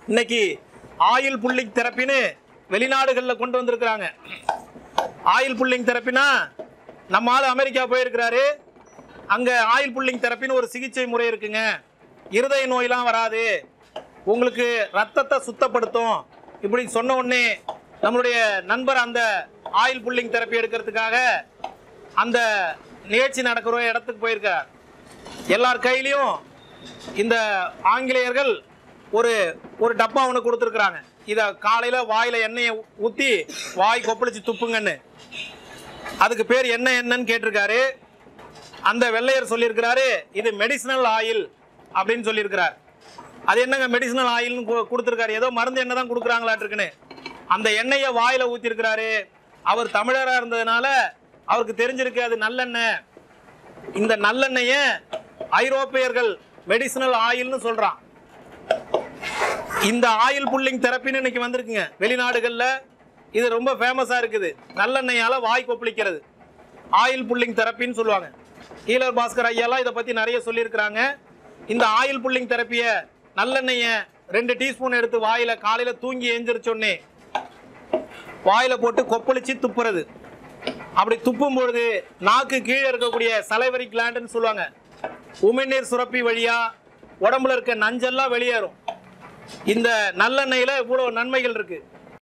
இன்னைக்கு oil pulling தெரப்பின்னு வெளிநாடுகளில் கொண்டு வந்திருக்கிறாங்க ஆயில் புல்லிங் தெரப்பினா நம்ம ஆள் அமெரிக்கா போயிருக்கிறாரு அங்கே ஆயில் புல்லிங் தெரப்பின்னு ஒரு சிகிச்சை முறை இருக்குங்க இருதய நோயெலாம் வராது உங்களுக்கு ரத்தத்தை சுத்தப்படுத்தும் இப்படி சொன்ன உடனே நம்மளுடைய நண்பர் அந்த ஆயில் புல்லிங் தெரப்பி எடுக்கிறதுக்காக அந்த நிகழ்ச்சி நடக்கிற இடத்துக்கு போயிருக்கார் எல்லார் கையிலையும் இந்த ஆங்கிலேயர்கள் ஒரு ஒரு டப்பா ஒன்று கொடுத்துருக்குறாங்க இதை காலையில் வாயில் எண்ணெயை ஊற்றி வாய் கொப்பளிச்சு துப்புங்கன்னு அதுக்கு பேர் என்ன என்னன்னு கேட்டிருக்காரு அந்த வெள்ளையர் சொல்லியிருக்கிறாரு இது மெடிசினல் ஆயில் அப்படின்னு சொல்லியிருக்கிறார் அது என்னங்க மெடிசினல் ஆயில்னு கு- கொடுத்திருக்காரு ஏதோ மருந்து எண்ணெய் தான் கொடுக்குறாங்களாட்டிருக்குன்னு அந்த எண்ணெயை வாயில ஊற்றிருக்கிறாரு அவர் தமிழராக இருந்ததுனால அவருக்கு தெரிஞ்சிருக்கு அது நல்லெண்ணெய் இந்த நல்லெண்ணெயை ஐரோப்பியர்கள் மெடிசினல் ஆயில்னு சொல்றான் இந்த ஆயில் புல்லிங் தெரப்பின்னு இன்னைக்கு வந்திருக்குங்க வெளிநாடுகளில் இது ரொம்ப ஃபேமஸாக இருக்குது நல்லெண்ணெயால் வாய் கொப்பளிக்கிறது ஆயில் புல்லிங் தெரப்பின்னு சொல்லுவாங்க ஈலர் பாஸ்கர் ஐயாலாம் இதை பற்றி நிறைய சொல்லியிருக்கிறாங்க இந்த ஆயில் புல்லிங் தெரப்பியை நல்லெண்ணெயை ரெண்டு டீஸ்பூன் எடுத்து வாயில் காலையில் தூங்கி எந்திரிச்சோடனே வாயில் போட்டு கொப்பளிச்சு துப்புறது அப்படி துப்பும் பொழுது நாக்கு கீழே இருக்கக்கூடிய சலைவரி கிளாண்டுன்னு சொல்லுவாங்க உமிழ்நீர் சுரப்பி வழியா உடம்புல இருக்க நஞ்செல்லாம் வெளியேறும் இந்த நல்லெண்ணெயில இவ்வளவு நன்மைகள் இருக்கு